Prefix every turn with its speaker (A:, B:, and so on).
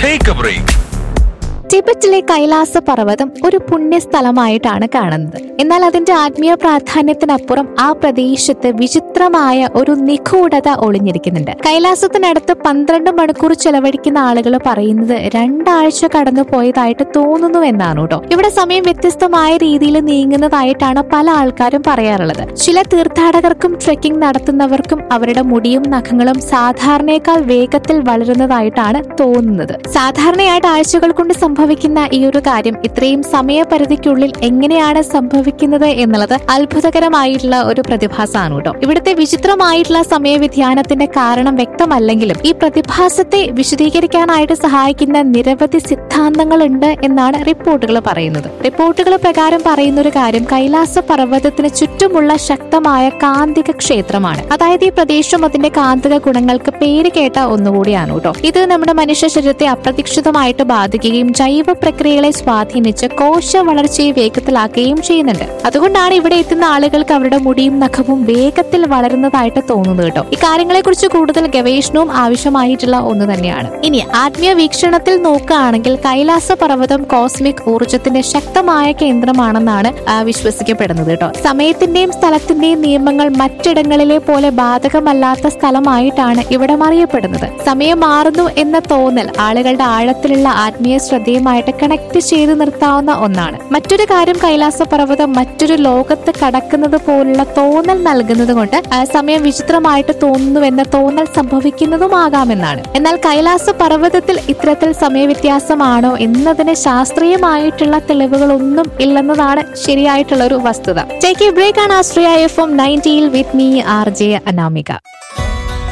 A: take a break
B: ടിബറ്റിലെ കൈലാസ പർവ്വതം ഒരു പുണ്യസ്ഥലമായിട്ടാണ് കാണുന്നത് എന്നാൽ അതിന്റെ ആത്മീയ പ്രാധാന്യത്തിനപ്പുറം ആ പ്രദേശത്ത് വിചിത്രമായ ഒരു നിഗൂഢത ഒളിഞ്ഞിരിക്കുന്നുണ്ട് കൈലാസത്തിനടുത്ത് പന്ത്രണ്ട് മണിക്കൂർ ചെലവഴിക്കുന്ന ആളുകൾ പറയുന്നത് രണ്ടാഴ്ച കടന്നു പോയതായിട്ട് തോന്നുന്നു എന്നാണ് കേട്ടോ ഇവിടെ സമയം വ്യത്യസ്തമായ രീതിയിൽ നീങ്ങുന്നതായിട്ടാണ് പല ആൾക്കാരും പറയാറുള്ളത് ചില തീർത്ഥാടകർക്കും ട്രെക്കിംഗ് നടത്തുന്നവർക്കും അവരുടെ മുടിയും നഖങ്ങളും സാധാരണയേക്കാൾ വേഗത്തിൽ വളരുന്നതായിട്ടാണ് തോന്നുന്നത് സാധാരണയായിട്ട് ആഴ്ചകൾ കൊണ്ട് സംഭവിക്കുന്ന ഈ ഒരു കാര്യം ഇത്രയും സമയപരിധിക്കുള്ളിൽ എങ്ങനെയാണ് സംഭവിക്കുന്നത് എന്നുള്ളത് അത്ഭുതകരമായിട്ടുള്ള ഒരു പ്രതിഭാസമാണ് കേട്ടോ ഇവിടുത്തെ വിചിത്രമായിട്ടുള്ള സമയ വ്യതിയാനത്തിന്റെ കാരണം വ്യക്തമല്ലെങ്കിലും ഈ പ്രതിഭാസത്തെ വിശദീകരിക്കാനായിട്ട് സഹായിക്കുന്ന നിരവധി സിദ്ധാന്തങ്ങളുണ്ട് എന്നാണ് റിപ്പോർട്ടുകൾ പറയുന്നത് റിപ്പോർട്ടുകൾ പ്രകാരം പറയുന്ന ഒരു കാര്യം കൈലാസ പർവ്വതത്തിന് ചുറ്റുമുള്ള ശക്തമായ കാന്തിക ക്ഷേത്രമാണ് അതായത് ഈ പ്രദേശം അതിന്റെ കാന്തിക ഗുണങ്ങൾക്ക് പേര് കേട്ട ഒന്നുകൂടിയാണ് കേട്ടോ ഇത് നമ്മുടെ മനുഷ്യ ശരീരത്തെ അപ്രതീക്ഷിതമായിട്ട് ബാധിക്കുകയും ജൈവ പ്രക്രിയകളെ സ്വാധീനിച്ച് കോശ വളർച്ചയെ വേഗത്തിലാക്കുകയും ചെയ്യുന്നുണ്ട് അതുകൊണ്ടാണ് ഇവിടെ എത്തുന്ന ആളുകൾക്ക് അവരുടെ മുടിയും നഖവും വേഗത്തിൽ വളരുന്നതായിട്ട് തോന്നുന്നത് കേട്ടോ ഈ കാര്യങ്ങളെ കുറിച്ച് കൂടുതൽ ഗവേഷണവും ആവശ്യമായിട്ടുള്ള ഒന്ന് തന്നെയാണ് ഇനി ആത്മീയ വീക്ഷണത്തിൽ നോക്കുകയാണെങ്കിൽ കൈലാസ പർവ്വതം കോസ്മിക് ഊർജത്തിന്റെ ശക്തമായ കേന്ദ്രമാണെന്നാണ് ആ, വിശ്വസിക്കപ്പെടുന്നത് കേട്ടോ സമയത്തിന്റെയും സ്ഥലത്തിന്റെയും നിയമങ്ങൾ മറ്റിടങ്ങളിലെ പോലെ ബാധകമല്ലാത്ത സ്ഥലമായിട്ടാണ് ഇവിടെ അറിയപ്പെടുന്നത് സമയം മാറുന്നു എന്ന തോന്നൽ ആളുകളുടെ ആഴത്തിലുള്ള ആത്മീയ ശ്രദ്ധയുമായിട്ട് കണക്ട് ചെയ്ത് നിർത്താവുന്ന ഒന്നാണ് മറ്റൊരു കാര്യം കൈലാസ പർവ്വതം മറ്റൊരു ലോകത്ത് കടക്കുന്നത് പോലുള്ള തോന്നൽ നൽകുന്നത് കൊണ്ട് ആ, സമയം വിചിത്രമായിട്ട് തോന്നുന്നുവെന്ന തോന്നൽ സംഭവിക്കുന്നതുമാകാമെന്നാണ് എന്നാൽ കൈലാസ പർവ്വതത്തിൽ ഇത്തരത്തിൽ സമയവ്യത്യാസമാണോ എന്നതിന് ശാസ്ത്രീയമായിട്ടുള്ള തെളിവുകളൊന്നും ഇല്ലെന്നതാണ് ശരിയായിട്ടുള്ള ഒരു വസ്തുത ടേക്ക് എ ബ്രേക്ക് ആണ് ആശ്രയ എഫ് എം നയൻറ്റിയിൽ with me R J Anamika